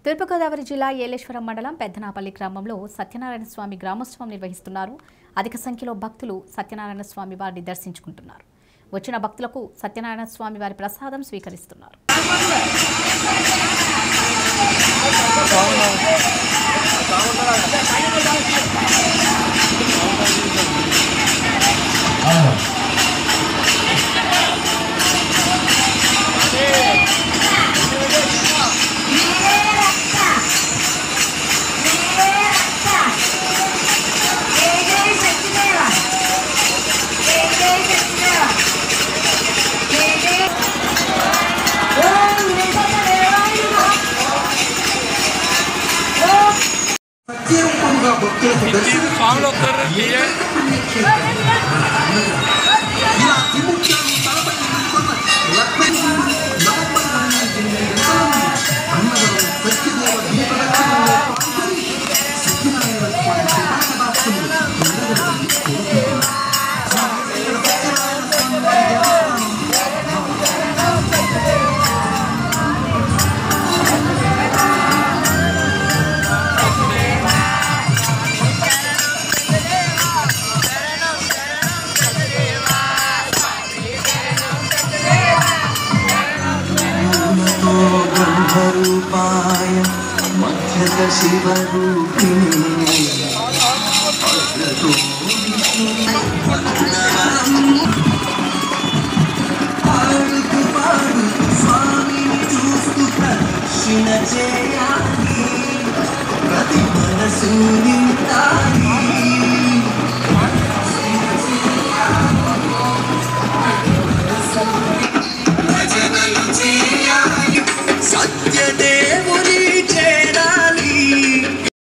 తూర్పుగోదావరి జిల్లా ఏలేశ్వరం మండలం పెద్దనాపల్లి గ్రామంలో సత్యనారాయణ స్వామి గ్రామోత్సవం నిర్వహిస్తున్నారు అధిక సంఖ్యలో భక్తులు సత్యనారాయణ స్వామి వారిని దర్శించుకుంటున్నారు వచ్చిన భక్తులకు సత్యనారాయణ స్వామి వారి ప్రసాదం స్వీకరిస్తున్నారు ప్రత్యేకంగా భక్తులకు దర్శనం స్వాములు వస్తారు ఇలా త్రిముఖ్యాలు తలపై నిలుచుకున్న లక్ష్మీ నవంబర్ పన్నెండు అన్నవరం సత్యదేవ దీపదర్శనంలో పాల్గొని సత్యనారాయణ స్వామి శుభాకాంక్షలు నెరవేరాలని కోరుకుంటున్నాను. సత్యనారాయణ స్వామి దేవస్థానం పూలతో బ్రహ్మరూపాయ మధ్యత శివరూపిణి అగ్రతో పాడుతూ పాడు స్వామిని చూస్తూ ప్రదక్షిణ చేయాలి ప్రతి మనసు నిండాలి శ్రీ